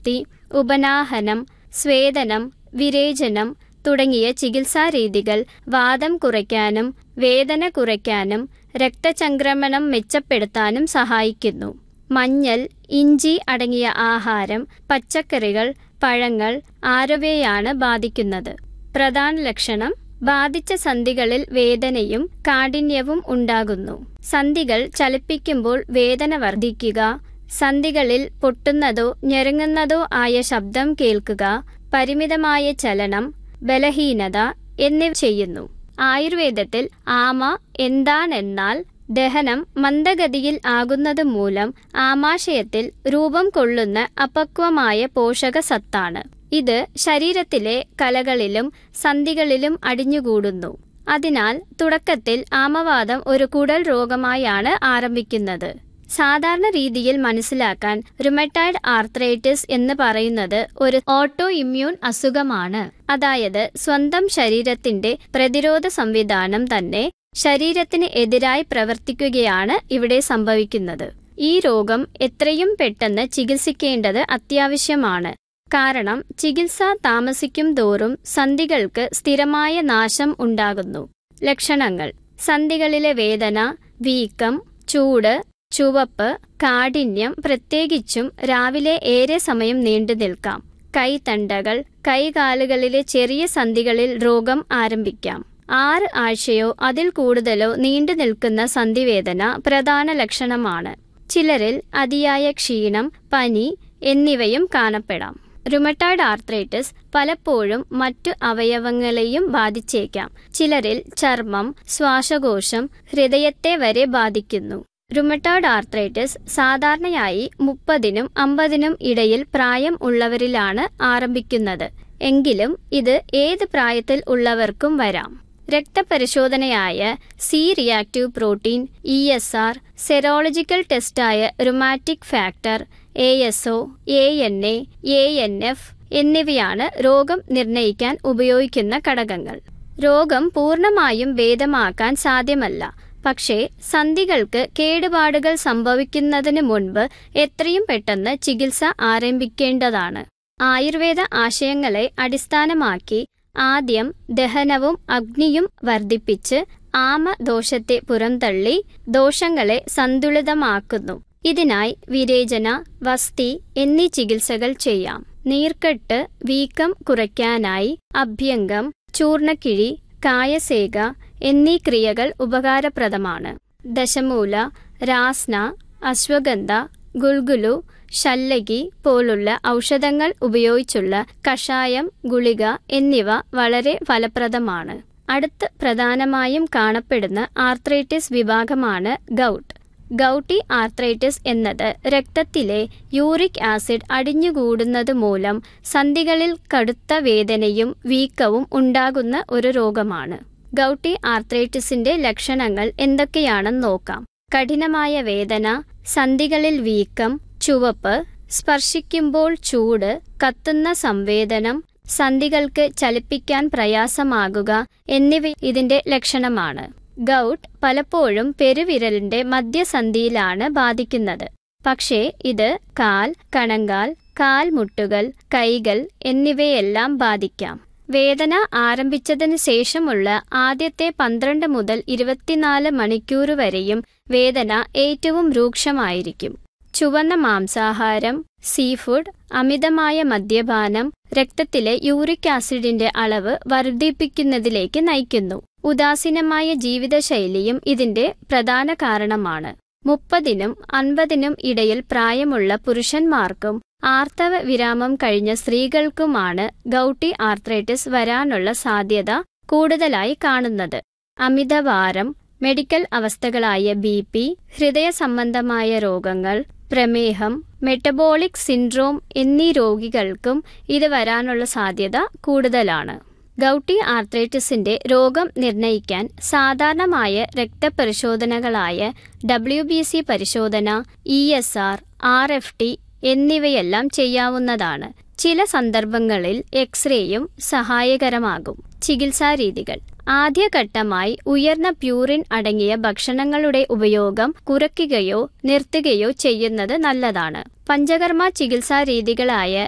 അസ്ഥി ഉപനാഹനം സ്വേദനം വിരേചനം തുടങ്ങിയ ചികിത്സാരീതികൾ വാദം കുറയ്ക്കാനും വേദന കുറയ്ക്കാനും രക്തചംക്രമണം മെച്ചപ്പെടുത്താനും സഹായിക്കുന്നു മഞ്ഞൾ ഇഞ്ചി അടങ്ങിയ ആഹാരം പച്ചക്കറികൾ പഴങ്ങൾ ആരവയെയാണ് ബാധിക്കുന്നത് പ്രധാന ലക്ഷണം ബാധിച്ച സന്ധികളിൽ വേദനയും കാഠിന്യവും ഉണ്ടാകുന്നു സന്ധികൾ ചലിപ്പിക്കുമ്പോൾ വേദന വർദ്ധിക്കുക സന്ധികളിൽ പൊട്ടുന്നതോ ഞെരുങ്ങുന്നതോ ആയ ശബ്ദം കേൾക്കുക പരിമിതമായ ചലനം ബലഹീനത എന്നിവ ചെയ്യുന്നു ആയുർവേദത്തിൽ ആമ എന്താണെന്നാൽ ദഹനം മന്ദഗതിയിൽ ആകുന്നത് മൂലം ആമാശയത്തിൽ രൂപം കൊള്ളുന്ന അപക്വമായ പോഷക സത്താണ് ഇത് ശരീരത്തിലെ കലകളിലും സന്ധികളിലും അടിഞ്ഞുകൂടുന്നു അതിനാൽ തുടക്കത്തിൽ ആമവാദം ഒരു കുടൽ രോഗമായാണ് ആരംഭിക്കുന്നത് സാധാരണ രീതിയിൽ മനസ്സിലാക്കാൻ റുമറ്റൈഡ് ആർത്രൈറ്റിസ് എന്ന് പറയുന്നത് ഒരു ഓട്ടോ ഇമ്മ്യൂൺ അസുഖമാണ് അതായത് സ്വന്തം ശരീരത്തിന്റെ പ്രതിരോധ സംവിധാനം തന്നെ ശരീരത്തിന് എതിരായി പ്രവർത്തിക്കുകയാണ് ഇവിടെ സംഭവിക്കുന്നത് ഈ രോഗം എത്രയും പെട്ടെന്ന് ചികിത്സിക്കേണ്ടത് അത്യാവശ്യമാണ് കാരണം ചികിത്സ താമസിക്കും തോറും സന്ധികൾക്ക് സ്ഥിരമായ നാശം ഉണ്ടാകുന്നു ലക്ഷണങ്ങൾ സന്ധികളിലെ വേദന വീക്കം ചൂട് ചുവപ്പ് കാഠിന്യം പ്രത്യേകിച്ചും രാവിലെ ഏറെ സമയം നീണ്ടു നിൽക്കാം കൈത്തണ്ടകൾ കൈകാലുകളിലെ ചെറിയ സന്ധികളിൽ രോഗം ആരംഭിക്കാം ആറ് ആഴ്ചയോ അതിൽ കൂടുതലോ നീണ്ടു നിൽക്കുന്ന സന്ധിവേദന പ്രധാന ലക്ഷണമാണ് ചിലരിൽ അതിയായ ക്ഷീണം പനി എന്നിവയും കാണപ്പെടാം റുമറ്റോയ്ഡ് ആർത്രൈറ്റിസ് പലപ്പോഴും മറ്റു അവയവങ്ങളെയും ബാധിച്ചേക്കാം ചിലരിൽ ചർമ്മം ശ്വാസകോശം ഹൃദയത്തെ വരെ ബാധിക്കുന്നു റുമറ്റോയ്ഡ് ആർത്രൈറ്റിസ് സാധാരണയായി മുപ്പതിനും അമ്പതിനും ഇടയിൽ പ്രായം ഉള്ളവരിലാണ് ആരംഭിക്കുന്നത് എങ്കിലും ഇത് ഏത് പ്രായത്തിൽ ഉള്ളവർക്കും വരാം രക്തപരിശോധനയായ C reactive protein E S R serological ടെസ്റ്റായ rheumatic factor A S O A N A A N F എന്നിവയാണ് രോഗം നിർണയിക്കാൻ ഉപയോഗിക്കുന്ന ഘടകങ്ങൾ രോഗം പൂർണ്ണമായും ഭേദമാക്കാൻ സാധ്യമല്ല പക്ഷേ സന്ധികൾക്ക് കേടുപാടുകൾ സംഭവിക്കുന്നതിന് മുൻപ് എത്രയും പെട്ടെന്ന് ചികിത്സ ആരംഭിക്കേണ്ടതാണ് ആയുർവേദ ആശയങ്ങളെ അടിസ്ഥാനമാക്കി ആദ്യം ദഹനവും അഗ്നിയും വർദ്ധിപ്പിച്ച് ആമ ദോഷത്തെ പുറന്തള്ളി ദോഷങ്ങളെ സന്തുലിതമാക്കുന്നു ഇതിനായി വിരേചന വസ്തി എന്നീ ചികിത്സകൾ ചെയ്യാം നീർക്കെട്ട് വീക്കം കുറയ്ക്കാനായി അഭ്യംഗം ചൂർണക്കിഴി കായസേക എന്നീ ക്രിയകൾ ഉപകാരപ്രദമാണ് ദശമൂല രാസ്ന അശ്വഗന്ധ ഗുൽഗുലു ശല്ലകി പോലുള്ള ഔഷധങ്ങൾ ഉപയോഗിച്ചുള്ള കഷായം ഗുളിക എന്നിവ വളരെ ഫലപ്രദമാണ് അടുത്ത് പ്രധാനമായും കാണപ്പെടുന്ന ആർത്രൈറ്റിസ് വിഭാഗമാണ് ഗൗട്ട് ഗൗട്ടി ആർത്രൈറ്റിസ് എന്നത് രക്തത്തിലെ യൂറിക് ആസിഡ് അടിഞ്ഞുകൂടുന്നത് മൂലം സന്ധികളിൽ കടുത്ത വേദനയും വീക്കവും ഉണ്ടാകുന്ന ഒരു രോഗമാണ് ഗൗട്ടി ആർത്രൈറ്റിസിന്റെ ലക്ഷണങ്ങൾ എന്തൊക്കെയാണെന്ന് നോക്കാം കഠിനമായ വേദന സന്ധികളിൽ വീക്കം ചുവപ്പ് സ്പർശിക്കുമ്പോൾ ചൂട് കത്തുന്ന സംവേദനം സന്ധികൾക്ക് ചലിപ്പിക്കാൻ പ്രയാസമാകുക എന്നിവ ഇതിന്റെ ലക്ഷണമാണ് ഗൗട്ട് പലപ്പോഴും പെരുവിരലിന്റെ മധ്യസന്ധിയിലാണ് ബാധിക്കുന്നത് പക്ഷേ ഇത് കാൽ കണങ്കാൽ കാൽമുട്ടുകൾ കൈകൾ എന്നിവയെല്ലാം ബാധിക്കാം വേദന ആരംഭിച്ചതിന് ശേഷമുള്ള ആദ്യത്തെ പന്ത്രണ്ട് മുതൽ ഇരുപത്തിനാല് മണിക്കൂർ വരെയും വേദന ഏറ്റവും രൂക്ഷമായിരിക്കും ചുവന്ന മാംസാഹാരം സീഫുഡ് അമിതമായ മദ്യപാനം രക്തത്തിലെ യൂറിക് ആസിഡിന്റെ അളവ് വർദ്ധിപ്പിക്കുന്നതിലേക്ക് നയിക്കുന്നു ഉദാസീനമായ ജീവിതശൈലിയും ഇതിന്റെ പ്രധാന കാരണമാണ് മുപ്പതിനും അൻപതിനും ഇടയിൽ പ്രായമുള്ള പുരുഷന്മാർക്കും ആർത്തവ വിരാമം കഴിഞ്ഞ സ്ത്രീകൾക്കുമാണ് ഗൗട്ടി ആർത്രൈറ്റിസ് വരാനുള്ള സാധ്യത കൂടുതലായി കാണുന്നത് അമിതഭാരം മെഡിക്കൽ അവസ്ഥകളായ ബി പി ഹൃദയ സംബന്ധമായ രോഗങ്ങൾ പ്രമേഹം മെറ്റബോളിക് സിൻഡ്രോം എന്നീ രോഗികൾക്കും ഇത് വരാനുള്ള സാധ്യത കൂടുതലാണ് ഗൗട്ടി ആർത്രൈറ്റിസിന്റെ രോഗം നിർണയിക്കാൻ സാധാരണമായ രക്തപരിശോധനകളായ ഡബ്ല്യു ബി സി പരിശോധന E S R R F T എന്നിവയെല്ലാം ചെയ്യാവുന്നതാണ് ചില സന്ദർഭങ്ങളിൽ എക്സ്റേയും സഹായകരമാകും ചികിത്സാരീതികൾ ആദ്യഘട്ടമായി ഉയർന്ന പ്യൂറിൻ അടങ്ങിയ ഭക്ഷണങ്ങളുടെ ഉപയോഗം കുറയ്ക്കുകയോ നിർത്തുകയോ ചെയ്യുന്നത് നല്ലതാണ് പഞ്ചകർമ്മ ചികിത്സാരീതികളായ